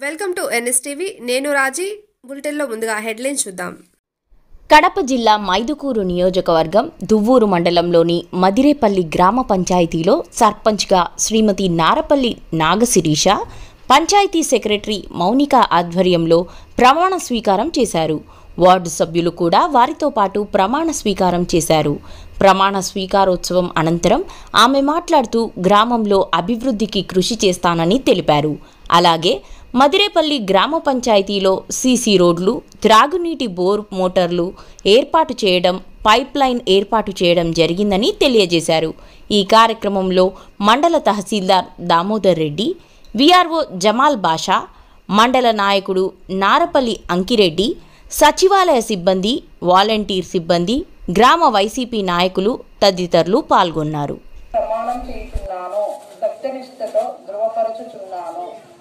welcome to NSTV నేను రాజీ బులెటిన్లో ముందుగా హెడ్లైన్స్ చూద్దాం కడప జిల్లా మైదుకూరు నియోజకవర్గం దువ్వూరు మండలంలోని మదిరేపల్లి గ్రామ పంచాయతీలో సర్పంచ్గా శ్రీమతి నారపల్లి నాగశిరీష పంచాయతీ సెక్రటరీ మౌనిక ఆధ్వర్యంలో ప్రమాణ స్వీకారం చేశారు వార్డు సభ్యులు కూడా వారితో పాటు ప్రమాణ స్వీకారం చేశారు ప్రమాణ స్వీకారోత్సవం అనంతరం ఆమె మాట్లాడుతూ గ్రామంలో అభివృద్ధికి కృషి చేస్తానని తెలిపారు అలాగే మదిరేపల్లి గ్రామ పంచాయతీలో సీసీ రోడ్లు త్రాగునీటి బోర్ మోటార్లు ఏర్పాటు చేయడం పైప్ లైన్ ఏర్పాటు చేయడం జరిగిందని తెలియజేశారు ఈ కార్యక్రమంలో మండల తహసీల్దార్ దామోదర్ రెడ్డి విఆర్ఓ జమాల్ బాషా మండల నాయకుడు నారపల్లి అంకిరెడ్డి సచివాలయ సిబ్బంది వాలంటీర్ సిబ్బంది గ్రామ వైసీపీ నాయకులు తదితరులు పాల్గొన్నారు ప్రమాణం చేయుచున్నాను సత్యనిష్టతో ధృవపరచుచున్నాను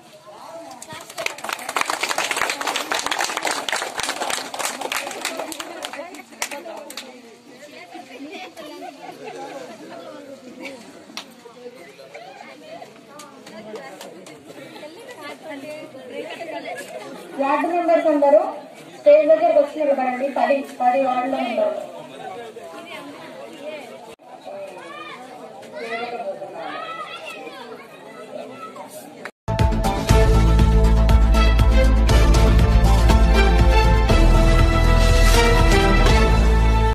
వార్డు మెంబర్స్ అందరూ స్టేజ్ దగ్గరకు వచ్చి నిలబడండి పది పది వార్డులో ఉన్నారు దేవత పోతున్నారు